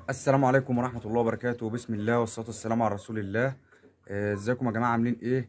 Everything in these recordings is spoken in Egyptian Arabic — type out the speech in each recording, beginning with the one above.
السلام عليكم ورحمة الله وبركاته بسم الله والصلاة والسلام على رسول الله آه، ازيكم يا جماعة عاملين ايه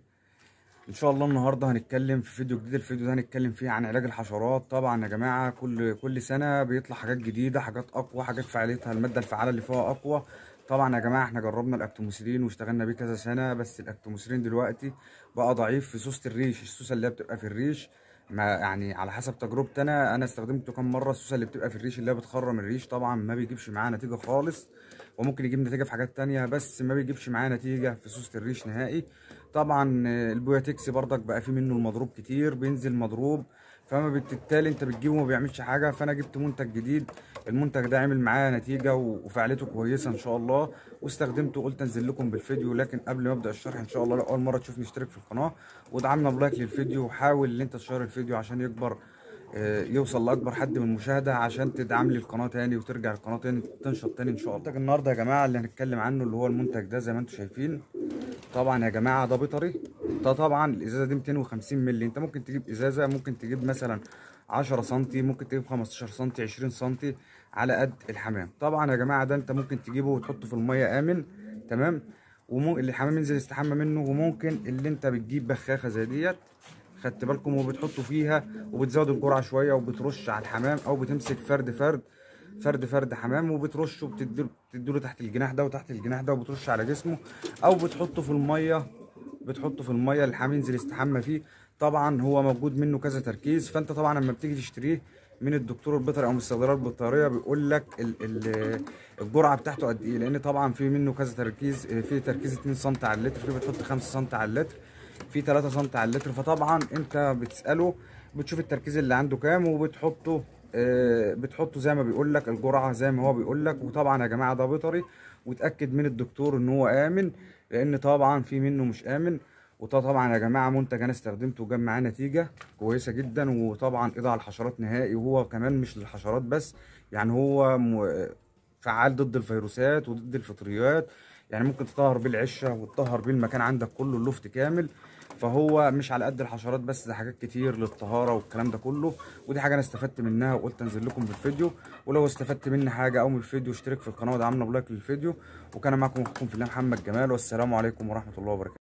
ان شاء الله النهاردة هنتكلم في فيديو جديد الفيديو ده هنتكلم فيه عن علاج الحشرات طبعا يا جماعة كل كل سنة بيطلع حاجات جديدة حاجات اقوى حاجات فعاليتها المادة الفعالة اللي فيها اقوى طبعا يا جماعة احنا جربنا الاكتوموسيلين واشتغلنا بيه كذا سنة بس الاكتوموسيلين دلوقتي بقى ضعيف في سوسة الريش السوسة اللي هي بتبقى في الريش ما يعني على حسب تجربتي انا انا استخدمته كام مره السوسه اللي بتبقى في الريش اللي هي بتخرم الريش طبعا ما بيجيبش معاه نتيجه خالص وممكن يجيب نتيجه في حاجات تانية بس ما بيجيبش معاه نتيجه في سوسه الريش نهائي طبعا آه، البوياتكس برضك بقى فيه منه المضروب كتير بينزل مضروب فما بالتالي انت بتجيبه وما بيعملش حاجه فانا جبت منتج جديد المنتج ده عمل معايا نتيجه و- وفعاليته كويسه ان شاء الله واستخدمته قلت انزل لكم بالفيديو لكن قبل ما ابدا الشرح ان شاء الله لو اول مره تشوفني اشترك في القناه وادعمنا بلايك للفيديو وحاول ان انت تشير الفيديو عشان يكبر آه، يوصل لاكبر حد من المشاهده عشان تدعم لي القناه تاني وترجع القناه تاني تنشط تاني ان شاء الله المنتج النهارده يا جماعه اللي هنتكلم عنه اللي هو المنتج ده زي ما انتم شايفين طبعا يا جماعه ده بيطري ده طبعا الازازه دي 250 مللي انت ممكن تجيب ازازه ممكن تجيب مثلا 10 سم ممكن تجيب 15 سم 20 سم على قد الحمام طبعا يا جماعه ده انت ممكن تجيبه وتحطه في الميه امن تمام وممكن الحمام ينزل يستحمى منه وممكن اللي انت بتجيب بخاخه زي ديت خدت بالكم وبتحطوا فيها وبتزود الجرعه شويه وبترش على الحمام او بتمسك فرد فرد فرد فرد حمام وبترشه بتديله بتديله تحت الجناح ده وتحت الجناح ده وبترش على جسمه او بتحطه في الميه بتحطه في الميه اللي الحمام ينزل يستحمى فيه طبعا هو موجود منه كذا تركيز فانت طبعا لما بتيجي تشتريه من الدكتور البيطري او من الصيدليات البيطريه بيقول لك ال- ال- الجرعه بتاعته قد ايه لان طبعا في منه كذا تركيز في تركيز 2 سم على اللتر في بتحط 5 سم على اللتر في 3 سم على اللتر فطبعا انت بتساله بتشوف التركيز اللي عنده كام وبتحطه آه، بتحطه زي ما بيقول لك الجرعه زي ما هو بيقول لك وطبعا يا جماعه ده بيطري وتاكد من الدكتور ان هو امن لان طبعا في منه مش امن وده طبعا يا جماعه منتج انا استخدمته وجاب معاه نتيجه كويسه جدا وطبعا قضى على الحشرات نهائي وهو كمان مش للحشرات بس يعني هو م- فعال ضد الفيروسات وضد الفطريات يعني ممكن تطهر بيه العشه وتطهر بيه المكان عندك كله اللفت كامل فهو مش على قد الحشرات بس ده حاجات كتير للطهاره والكلام ده كله ودي حاجه انا استفدت منها وقلت انزل لكم بالفيديو ولو استفدت مني حاجه او من الفيديو اشترك في القناه ودعمنا بلايك للفيديو وكان معكم اخوكم في الله محمد جمال والسلام عليكم ورحمه الله وبركاته